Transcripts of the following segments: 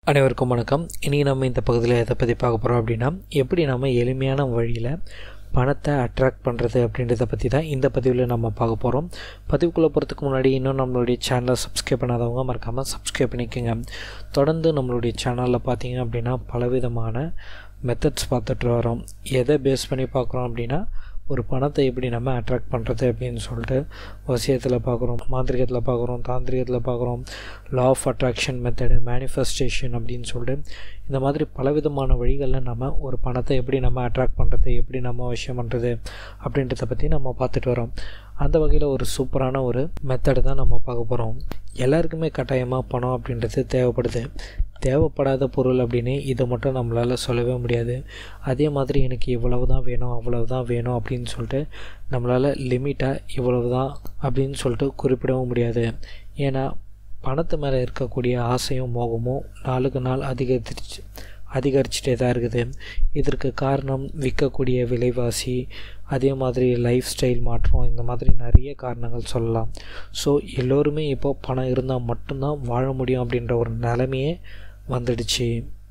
அனைவருக்கும் வணக்கம் இனி நம்ம இந்த பகுதியில் எதை பற்றி பார்க்க போகிறோம் அப்படின்னா எப்படி நம்ம எளிமையான வழியில் பணத்தை அட்ராக்ட் பண்ணுறது அப்படின்றத பற்றி தான் இந்த பதிவில் நம்ம பார்க்க போகிறோம் பதிவுக்குள்ளே போகிறதுக்கு முன்னாடி இன்னும் நம்மளுடைய சேனலை சப்ஸ்கிரைப் பண்ணாதவங்க மறக்காமல் சப்ஸ்கிரைப் பண்ணிக்கோங்க தொடர்ந்து நம்மளுடைய சேனலில் பார்த்தீங்க அப்படின்னா பலவிதமான மெத்தட்ஸ் பார்த்துட்டு வரோம் எதை பேஸ் பண்ணி பார்க்குறோம் அப்படின்னா ஒரு பணத்தை எப்படி நம்ம அட்ராக்ட் பண்ணுறது அப்படின்னு சொல்லிட்டு வசியத்தில் பார்க்குறோம் மாந்திரிகத்தில் பார்க்குறோம் தாந்திரிகத்தில் பார்க்குறோம் law of attraction method manifestation அப்படின்னு சொல்லிட்டு இந்த மாதிரி பலவிதமான வழிகளில் நம்ம ஒரு பணத்தை எப்படி நம்ம அட்ராக்ட் பண்ணுறது எப்படி நம்ம விஷயம் பண்ணுறது அப்படின்றத பற்றி நம்ம பார்த்துட்டு வரோம் அந்த வகையில் ஒரு சூப்பரான ஒரு மெத்தடு தான் நம்ம பார்க்க போகிறோம் எல்லாருக்குமே கட்டாயமாக பணம் அப்படின்றது தேவைப்படுது தேவைப்படாத பொருள் அப்படின்னு இதை மட்டும் நம்மளால் சொல்லவே முடியாது அதே மாதிரி எனக்கு இவ்வளவு தான் வேணும் அவ்வளவு தான் வேணும் அப்படின்னு சொல்லிட்டு நம்மளால் லிமிட்டாக இவ்வளவு தான் அப்படின்னு சொல்லிட்டு குறிப்பிடவும் முடியாது ஏன்னா பணத்து மேலே இருக்கக்கூடிய ஆசையும் மோகமும் நாளுக்கு நாள் அதிகரிச்சு அதிகரிச்சுட்டே தான் இருக்குது இதற்கு காரணம் விற்கக்கூடிய விலைவாசி அதே மாதிரி லைஃப் ஸ்டைல் மாற்றம் இந்த மாதிரி நிறைய காரணங்கள் சொல்லலாம் ஸோ எல்லோருமே இப்போ பணம் இருந்தால் மட்டும்தான் வாழ முடியும் அப்படின்ற ஒரு நிலைமையே வந்துடுச்சு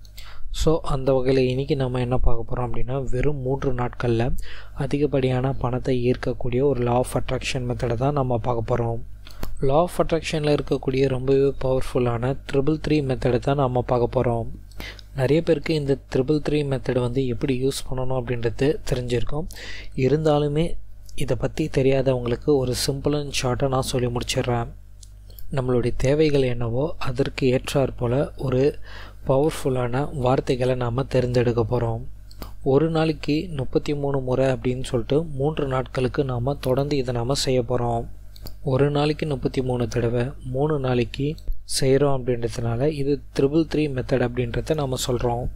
ஸோ அந்த வகையில் இன்றைக்கி நம்ம என்ன பார்க்க போகிறோம் அப்படின்னா வெறும் மூன்று நாட்களில் அதிகப்படியான பணத்தை ஈர்க்கக்கூடிய ஒரு லா ஆஃப் அட்ராக்ஷன் மெத்தடை தான் நம்ம பார்க்க போகிறோம் லா ஆஃப் அட்ராக்ஷனில் இருக்கக்கூடிய ரொம்பவே பவர்ஃபுல்லான ட்ரிபிள் த்ரீ மெத்தடை தான் நம்ம பார்க்க போகிறோம் நிறைய பேருக்கு இந்த ட்ரிபிள் த்ரீ மெத்தடை வந்து எப்படி யூஸ் பண்ணணும் அப்படின்றது தெரிஞ்சிருக்கும் இருந்தாலுமே இதை பற்றி தெரியாதவங்களுக்கு ஒரு சிம்பிள் அண்ட் ஷார்ட்டாக நான் சொல்லி முடிச்சிடுறேன் நம்மளுடைய தேவைகள் என்னவோ அதற்கு ஏற்றாற் போல் ஒரு பவர்ஃபுல்லான வார்த்தைகளை நாம் தேர்ந்தெடுக்க போகிறோம் ஒரு நாளைக்கு முப்பத்தி மூணு முறை அப்படின்னு சொல்லிட்டு மூன்று நாட்களுக்கு நாம் தொடர்ந்து இதை நாம் செய்ய போகிறோம் ஒரு நாளைக்கு முப்பத்தி மூணு தடவை மூணு நாளைக்கு செய்கிறோம் அப்படின்றதுனால இது ட்ரிபிள் த்ரீ மெத்தட் அப்படின்றத நம்ம சொல்கிறோம்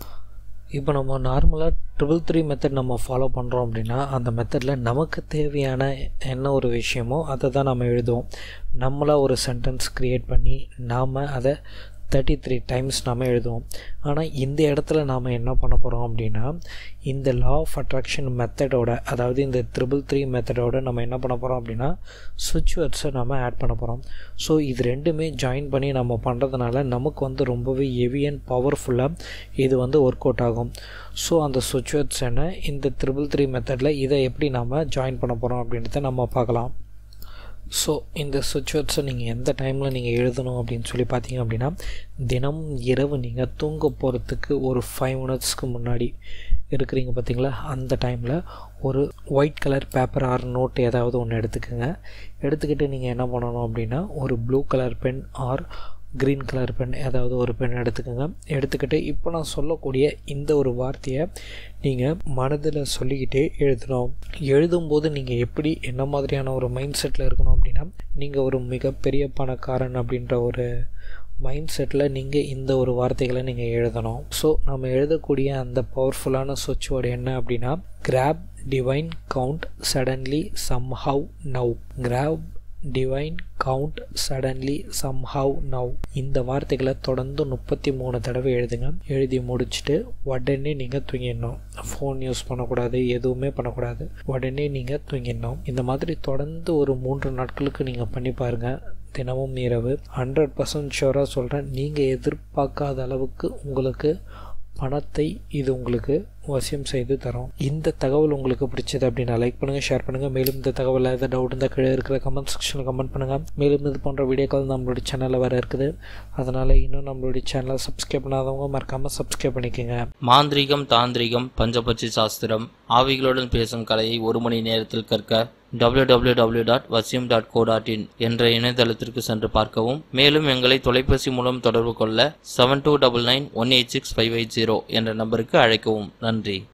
இப்போ நம்ம நார்மலாக ட்ரிபிள் த்ரீ மெத்தட் நம்ம ஃபாலோ பண்ணுறோம் அப்படின்னா அந்த மெத்தடில் நமக்கு தேவையான என்ன ஒரு விஷயமோ அதை தான் நம்ம எழுதுவோம் நம்மளாக ஒரு சென்டென்ஸ் க்ரியேட் பண்ணி நாம் அதை தேர்ட்டி த்ரீ டைம்ஸ் நாம் எழுதுவோம் ஆனால் இந்த இடத்துல நாம் என்ன பண்ண போகிறோம் அப்படின்னா இந்த லா ஆஃப் அட்ராக்ஷன் மெத்தடோட அதாவது இந்த த்ரிபிள் த்ரீ மெத்தடோட நம்ம என்ன பண்ண போகிறோம் அப்படின்னா சுவிட்ச் வேர்ட்ஸை நம்ம ஆட் பண்ண போகிறோம் ஸோ இது ரெண்டுமே ஜாயின் பண்ணி நம்ம பண்ணுறதுனால நமக்கு வந்து ரொம்பவே ஹெவி அண்ட் பவர்ஃபுல்லாக இது வந்து ஒர்க் அவுட் ஆகும் ஸோ அந்த சுவிட்ச் வேர்ட்ஸ் என்ன இந்த த்ரிபிள் த்ரீ மெத்தடில் இதை எப்படி நம்ம ஜாயின் பண்ண போகிறோம் அப்படின்றத நம்ம பார்க்கலாம் ஸோ இந்த சுச்சுவேட்ஸை நீங்கள் எந்த டைமில் நீங்கள் எழுதணும் அப்படின்னு சொல்லி பார்த்தீங்க அப்படின்னா தினம் இரவு நீங்கள் தூங்க போகிறதுக்கு ஒரு ஃபைவ் மினிட்ஸ்க்கு முன்னாடி இருக்கிறீங்க பார்த்தீங்களா அந்த டைமில் ஒரு white colour paper or note ஏதாவது ஒன்று எடுத்துக்கோங்க எடுத்துக்கிட்டு நீங்கள் என்ன பண்ணணும் அப்படின்னா ஒரு blue colour pen or green colour pen ஏதாவது ஒரு பென் எடுத்துக்கோங்க எடுத்துக்கிட்டு இப்போ நான் சொல்லக்கூடிய இந்த ஒரு வார்த்தையை நீங்கள் மனதில் சொல்லிக்கிட்டே எழுதணும் எழுதும்போது நீங்கள் எப்படி என்ன மாதிரியான ஒரு மைண்ட் செட்டில் இருக்கணும் அப்படின்னா நீங்கள் ஒரு மிகப்பெரிய பணக்காரன் அப்படின்ற ஒரு மைண்ட் செட்டில் நீங்கள் இந்த ஒரு வார்த்தைகளை நீங்கள் எழுதணும் ஸோ நம்ம எழுதக்கூடிய அந்த பவர்ஃபுல்லான சுவிட்ச் வேர்டு என்ன அப்படின்னா grab divine count suddenly somehow now grab divine count suddenly somehow now இந்த வார்த்தைகளை தொடர்ந்து முப்பத்தி மூணு தடவை எழுதுங்க எழுதி முடிச்சுட்டு உடனே நீங்கள் தூங்கிடணும் ஃபோன் யூஸ் பண்ணக்கூடாது எதுவுமே பண்ணக்கூடாது உடனே நீங்கள் தூங்கிடணும் இந்த மாதிரி தொடர்ந்து ஒரு மூன்று நாட்களுக்கு நீங்கள் பண்ணி பாருங்கள் தினமும் இரவு ஹண்ட்ரட் பர்சன்ட் ஷுவராக சொல்கிறேன் நீங்கள் எதிர்பார்க்காத அளவுக்கு உங்களுக்கு பணத்தை இது உங்களுக்கு வசியம் செய்து தரும் இந்த தகவல் உங்களுக்கு பிடிச்சது அப்படின்னா லைக் பண்ணுங்கள் ஷேர் பண்ணுங்கள் மேலும் இந்த தகவலில் ஏதாவது டவுட் இருந்தால் கீழே இருக்கிற கமெண்ட் செக்ஷனில் கமெண்ட் பண்ணுங்கள் மேலும் இது போன்ற வீடியோக்கள் நம்மளுடைய சேனலில் வேறு இருக்குது அதனால் இன்னும் நம்மளுடைய சேனலை சப்ஸ்கிரைப் பண்ணாதவங்க மறக்காமல் சப்ஸ்கிரைப் பண்ணிக்கோங்க மாந்திரீகம் தாந்திரிகம் பஞ்சபட்சி சாஸ்திரம் ஆவிகளுடன் பேசும் கலையை ஒரு மணி நேரத்தில் கற்க www.vasyam.co.in டாட் வசியம் டாட் கோ டாட் இன் என்ற இணையதளத்திற்கு சென்று பார்க்கவும் மேலும் எங்களை தொலைபேசி மூலம் தொடர்பு கொள்ள seven two double nine one eight six five eight zero என்ற நம்பருக்கு அழைக்கவும் நன்றி